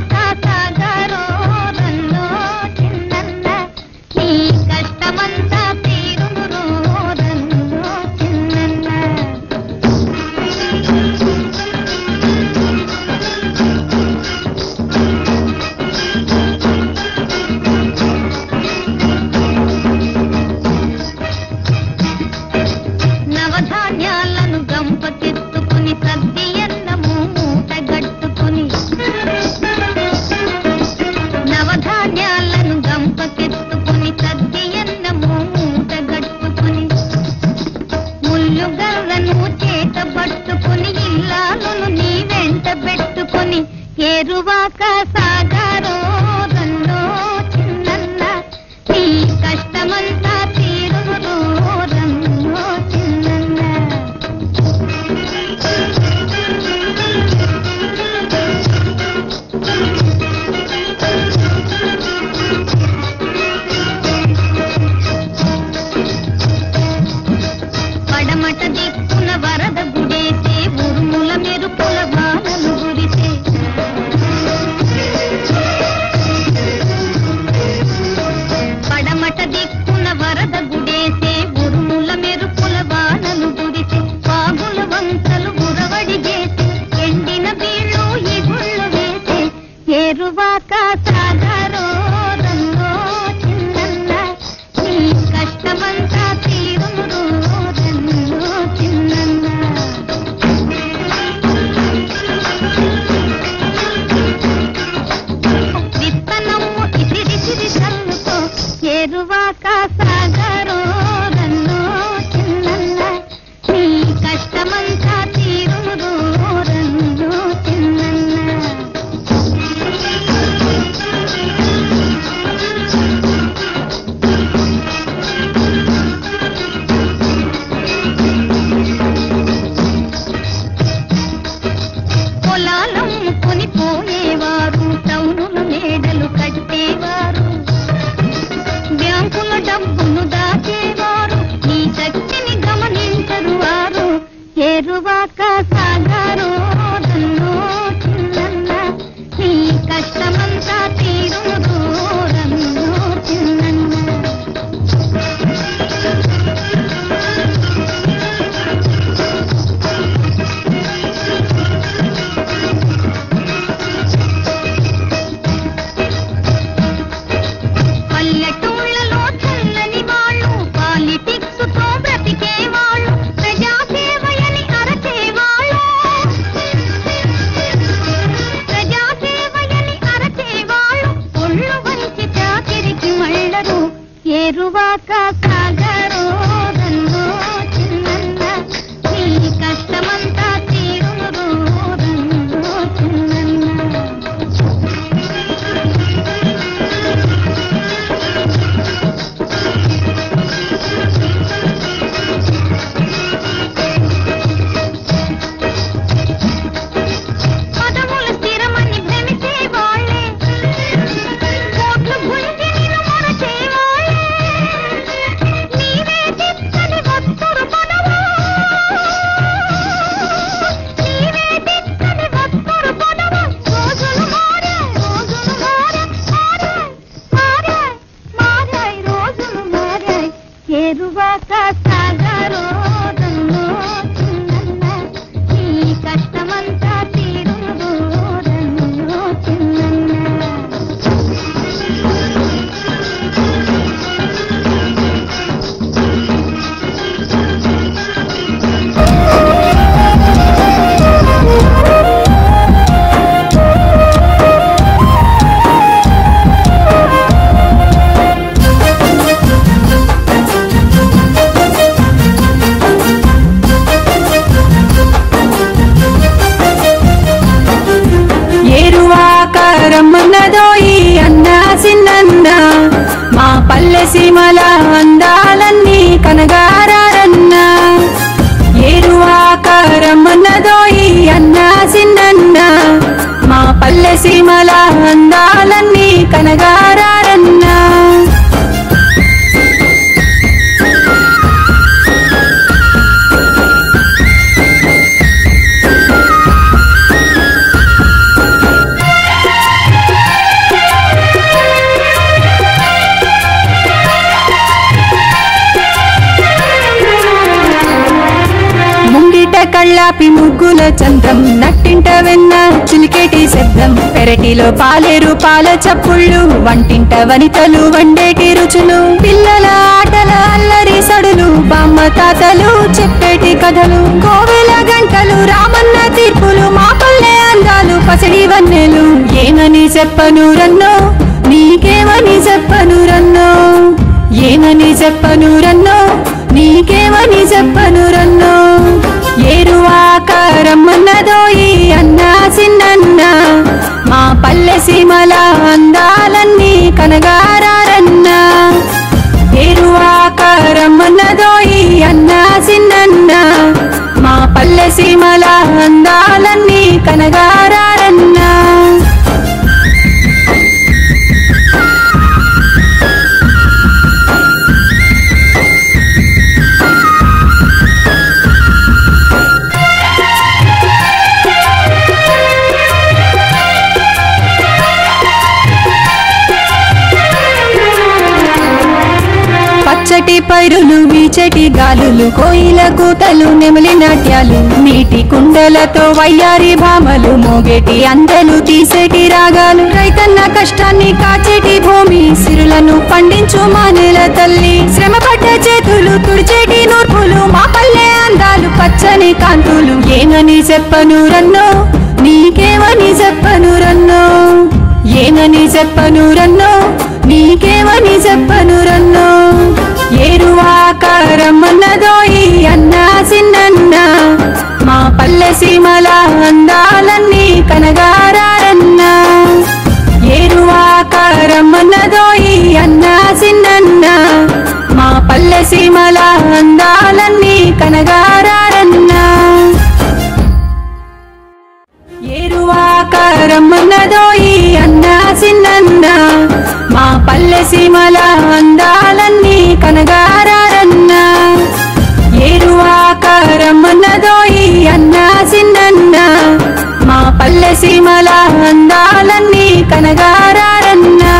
ఎరువాక సాగరో రన్నో చిన్నన్న నీ కష్టమంతా తీరును రన్నో చిన్నన్న నవధాన్యాలను గంపకెత్తుకుని సద్ది అన్నము మూటగట్టుకుని నవధాన్యాలను గంపకెత్తుకుని సద్ది అన్నము మూటగట్టుకుని ముళ్ళు గర్రను చేత పట్టుకుని ఇల్లాలను నీ వెంట పెట్టుకుని ఏరువాక సాగరో రన్నో చిన్నన్న నీ కష్టమంతా తీరును రన్నో చిన్నన్న పడమట దిక్కున వరద గుడేసే ఉరుముల మెరుపుల వానలు గురిసే పడమట దిక్కున వరద గుడేసే ఉరుముల మెరుపుల వానలు గురిసే పాగుల వంకలు ఉరవడి చేసే ఎండిన బీళ్ళు ఇగుళ్ళు వేసే ఏరువాక సాగరో రంగో చిన్నన్న నీ కష్టమంతా తీరును రన్నో చిన్నన్న విత్తనము ఇసిరిసిరి చల్లుకో ఎరువాక సాగరో రన్నో చిన్నన్న నీ కష్టమంతా తీరును రన్నో చిన్నన్న పొలాలమ్ముకొని పోయేవారు టౌనుల మేడలు కట్టేవారు బ్యాంకుల డబ్బును దాచేవారు నీ శక్తిని గమనించరు వారు ఎరువాక సాగరో రన్నో చిన్నన్న నీ కష్టమంతా తీరును రన్నో చిన్నన్న పల్లెటూళ్ళలో చల్లని వాళ్ళు పాలిటిక్స్ తో బ్రతికే వాళ్ళు ప్రజాసేవయని అరచేవాళ్ళు ప్రజాసేవయని అరచేవాళ్ళు ఒళ్ళు వంచి చాకిరికి మళ్ళరు ఏరువాక సాగరో రన్నో చిన్నన్న నీ కష్టమంతా తీరును రన్నో చిన్నన్న పదములు స్థిరమని భ్రమించే వాళ్ళే కోట్లు గుంజి నిన్ను మరచే వాళ్ళే నీవే దిక్కని వత్తురు పదవా నీవే దిక్కని వత్తురు పదవా రోజులు మారే రోజులు మారే మారే మారే రోజులు మారే ఎరువాక సాగరో రన్నో చిన్నన్న నీ కష్టమంతా తీరును రన్నో చిన్నన్న ఏరువాకారమ్మన్నదో ఈ అన్న సిన్నన్న మా పల్లె సీమల అందాలన్నీ కనగారన్న ఏరువాకారమ్మన్నదో ఈ అన్న సిన్నన్న మా పల్లె సీమల అందాలన్నీ కనగారన్న గులాబీ ముగ్గుల చందం నట్టింట వెన్న చిలికేటి శబ్దం పెరటిలో పాలేరు పాల చప్పుళ్ళు వంటింట వనితలు వండేటి రుచులు పిల్లల ఆటల అల్లరి సడులు బామ్మ తాతలు చెప్పేటి కథలు కోవెల గంటలు రామన్న తీర్పులు మా పల్లె అందాలు పసిడి వన్నెలు ఏమని చెప్పను రన్నో నీకేమని చెప్పను రన్నో ఏమని చెప్పను రన్నో నీకేమని చెప్పను రన్నో ఏరువాక రమ్మన్నదోయి అన్నా సిన్నన్న మా పల్లె సీమల అందాలన్నీ కనగారన్నా ఏరువాక రమ్మన్నదోయి అన్నా సిన్నన్న మా పల్లె సీమల అందాలన్నీ కనగారన్నా పచ్చటి పైరులు వీచటి గాలులు కోయిల కూతలు నెమలి నాట్యాలు నీటి కుండలతో వయ్యారి భామలు మోగేటి అందలు తీసేటి రాగాలు రైతన్న కష్టాన్ని కాచేటి భూమి సిరులను పండించు మా నేల తల్లి శ్రమ పడ్డ చేతులు తుడిచేటి నూర్పులు మా పల్లె అందాలు పచ్చని కాంతులు ఏమని చెప్పను రన్నో నీకేమని చెప్పను రన్నో ఏమని చెప్పను రన్నో నీకేమని చెప్పను రన్నో ఏరువాక రమ్మన్నదోయి అన్నా సిన్నన్న మా పల్లె సీమల అందాలన్నీ కనగారన్నా ఏరువాక రమ్మన్నదోయి అన్నా సిన్నన్న మా పల్లె సీమల అందాలన్నీ కనగారన్నా ఏరువాక రమ్మన్నదోయి అన్నా సిన్నన్న మా పల్లె సీమల అందాలన్నీ కనగారన్నా ఏరువాక రమ్మన్నదోయి అన్నా సిన్నన్న మా పల్లె సీమల అందాలన్నీ కనగారన్నా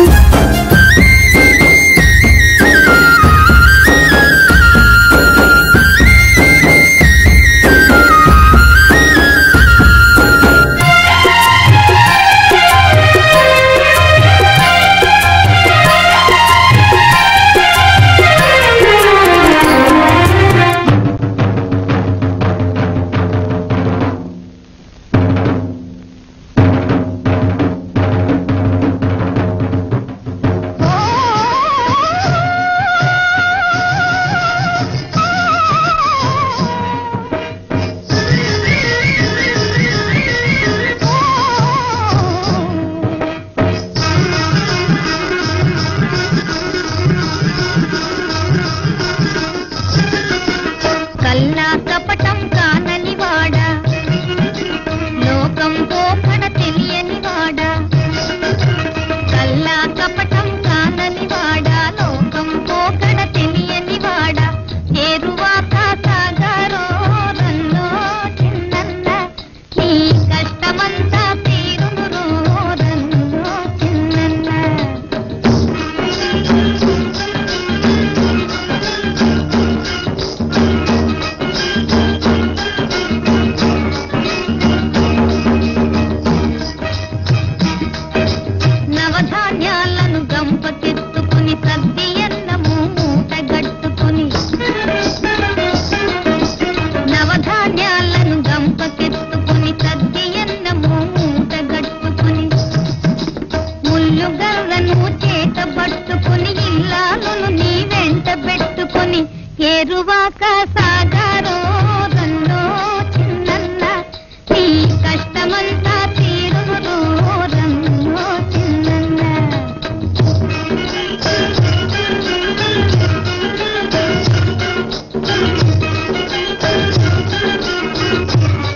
కల్లా కపటం కానని వాడా లోకం పోకడ తెలియని వాడా కల్లా కపటం కానని వాడా లోకం పోకడ తెలియని వాడా ఏరువాక సాగరో రన్నో చిన్నన్న నీ కష్టమంతా తీరును రో రన్నో చిన్నన్న నవధాన్యాలను గంపకెత్తుకుని సద్ది అన్నము మూటగట్టుకుని నవధాన్యాలను గంపకెత్తుకుని సద్ది అన్నము మూటగట్టుకుని ముల్లు గర్రను చేత పట్టుకుని ఇల్లాలను నీ వెంట పెట్టుకుని ఏరువాక సాగారో రన్నో చిన్నన్న నీ కష్టమంతా తీరును రన్నో చిన్నన్న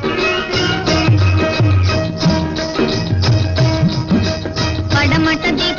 పడమట దిగ